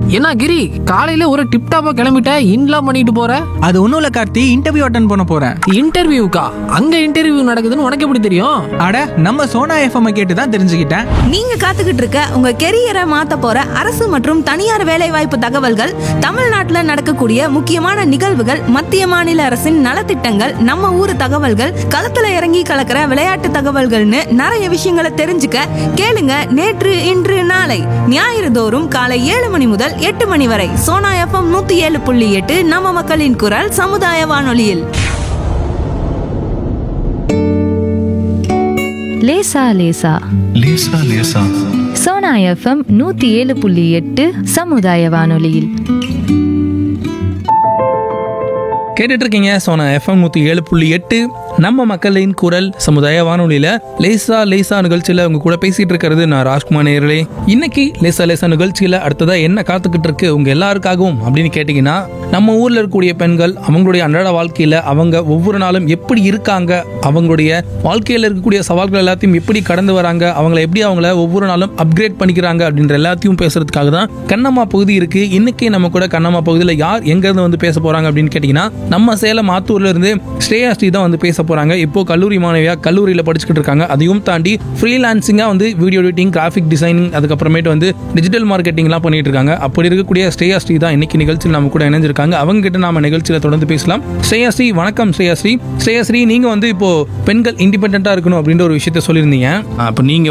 என்ன கிரி காலையில ஒரு டிப் டாப்பா கிளம்பிட்ட இன்லாம் பண்ணிட்டு போற அது ஒன்றும் இல்லை கார்த்தி இன்டர்வியூ அட்டன் பண்ண போகிறேன் இன்டர்வியூக்கா அங்க இன்டர்வியூ நடக்குதுன்னு உனக்கு எப்படி தெரியும் அட நம்ம சோனா எஃப்எம் கேட்டு தான் தெரிஞ்சுக்கிட்டேன் நீங்க காத்துக்கிட்டு இருக்க உங்க கெரியரை மாத்த போற அரசு மற்றும் தனியார் வேலைவாய்ப்பு தகவல்கள் தமிழ்நாட்டுல நடக்கக்கூடிய முக்கியமான நிகழ்வுகள் மத்திய மாநில அரசின் நலத்திட்டங்கள் நம்ம ஊர் தகவல்கள் களத்துல இறங்கி கலக்கிற விளையாட்டு தகவல்கள்னு நிறைய விஷயங்களை தெரிஞ்சுக்க கேளுங்க நேற்று இன்று நாளை ஞாயிறு தோறும் காலை ஏழு மணி முதல் எட்டு மணி வரை சோனா எஃப்எம் நூத்தி ஏழு புள்ளி எட்டு நம்ம மக்களின் குரல் சமுதாய வானொலியில் லேசா லேசா லேசா லேசா சோனா எஃப்எம் நூத்தி ஏழு புள்ளி எட்டு சமுதாய வானொலியில் கேட்டுட்டு இருக்கீங்க சோனா எஃப்எம் நூற்றி ஏழு புள்ளி எட்டு நம்ம மக்களின் குரல் சமுதாய வானொலியில் லேசா லேசா நிகழ்ச்சியில் உங்க கூட பேசிட்டு இருக்கிறது நான் ராஜ்குமார் நேர்களே இன்னைக்கு லேசா லேசா நிகழ்ச்சியில் அடுத்ததா என்ன காத்துக்கிட்டு இருக்கு உங்க எல்லாருக்காகவும் அப்படின்னு கேட்டிங்கன்னா நம்ம ஊர்ல இருக்கக்கூடிய பெண்கள் அவங்களுடைய அன்றாட வாழ்க்கையில அவங்க ஒவ்வொரு நாளும் எப்படி இருக்காங்க அவங்களுடைய வாழ்க்கையில் இருக்கக்கூடிய சவால்கள் எல்லாத்தையும் எப்படி கடந்து வராங்க அவங்கள எப்படி அவங்கள ஒவ்வொரு நாளும் அப்கிரேட் பண்ணிக்கிறாங்க அப்படின்ற எல்லாத்தையும் பேசுறதுக்காக தான் கண்ணம்மா பகுதி இருக்கு இன்னைக்கு நம்ம கூட கண்ணம்மா பகுதியில் யார் எங்க இருந்து வந்து பேச போறாங்க அப்படின்னு கேட்டிங்கன்னா நம்ம சேலம் ஆத்தூர்ல இருந்து ஸ்ரேயா ஸ்ரீ தான் வந்து பேச போறாங்க இப்போ கல்லூரி மாணவியா கல்லூரியில் படிச்சுக்கிட்டு இருக்காங்க அதையும் தாண்டி ஃப்ரீலான்சிங்கா வந்து வீடியோ எடிட்டிங் கிராஃபிக் டிசைனிங் அதுக்கப்புறமேட்டு வந்து டிஜிட்டல் மார்க்கெட்டிங்லாம் பண்ணிட்டு இருக்காங்க அப்படி இருக்கக்கூடிய ஸ்ரேயா ஸ்ரீ தான் இன்னைக்கு நிகழ்ச்சியில் நம்ம கூட இணைஞ்சிருக்காங்க அவங்க கிட்ட நாம நிகழ்ச்சியில தொடர்ந்து பேசலாம் ஸ்ரேயா ஸ்ரீ வணக்கம் ஸ்ரேயா ஸ்ரீ ஸ்ரேயா ஸ்ரீ நீங்க வந்து இப்போ பெண்கள் இண்டிபெண்டா இருக்கணும் அப்படின்ற ஒரு விஷயத்த சொல்லியிருந்தீங்க அப்போ நீங்க